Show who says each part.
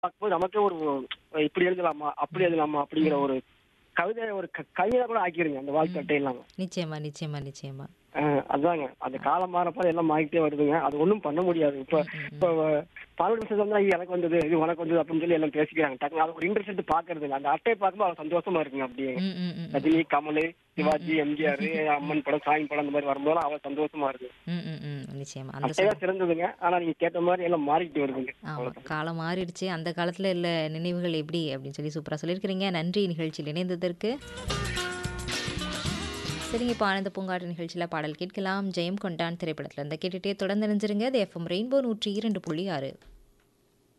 Speaker 1: பார்க்கும்போது நமக்கே ஒரு இப்படி எழுதலாமா அப்படி எழுதலாமா அப்படிங்கிற ஒரு கவிதை ஒரு க- கவிதை கூட ஆக்கிருங்க அந்த வாழ்க்கை அட்டை இல்லாம
Speaker 2: நிச்சயமா நிச்சயமா நிச்சயமா
Speaker 1: அஹ் அதாங்க அந்த காலம் மாறப்ப எல்லாம் மாறிட்டே வருதுங்க அது ஒண்ணும் பண்ண முடியாது இப்ப இப்ப பாலிவுட் மெசேஜ் வந்தா இது எனக்கு வந்தது இது உனக்கு வந்தது அப்படின்னு சொல்லி எல்லாம் பேசிக்கிறாங்க டக்குனு அது ஒரு இன்ட்ரெஸ்ட் எடுத்து பாக்குறது இல்ல அந்த அட்டையை பார்க்கும்போது அவன் சந்தோஷமா இருக்குங்க அப்படியே
Speaker 2: ம், ம், ம்,
Speaker 1: ரஜினி கமல் சிவாஜி எம்ஜிஆர் அம்மன் படம் சாமி படம் அந்த மாதிரி வரும்போது அவன் சந்தோஷமா இருக்கு
Speaker 2: ம், ம், ம். நிச்சயமா அந்த
Speaker 1: அட்டையா சிறந்ததுங்க ஆனா நீங்க கேட்ட மாதிரி எல்லாம் மாறிக்கிட்டு வருதுங்க
Speaker 2: ஆமா காலம் மாறிடுச்சு அந்த காலத்துல இல்ல நினைவுகள் எப்படி அப்படின்னு சொல்லி சூப்பரா சொல்லியிருக்கிறீங்க நன்றி நிகழ்ச்சியில் இணைந்ததற்கு சரிங்க இப்போ ஆனந்த பூங்காட்டு நிகழ்ச்சியில் பாடல் கேட்கலாம் ஜெயம் கொண்டான் திரைப்படத்துல இருந்து கேட்டுட்டே தொடர்ந்து நினைஞ்சிருங்க அது எஃப்எம் ரெயின்போ நூற்றி இரண்டு புள்ளி ஆறு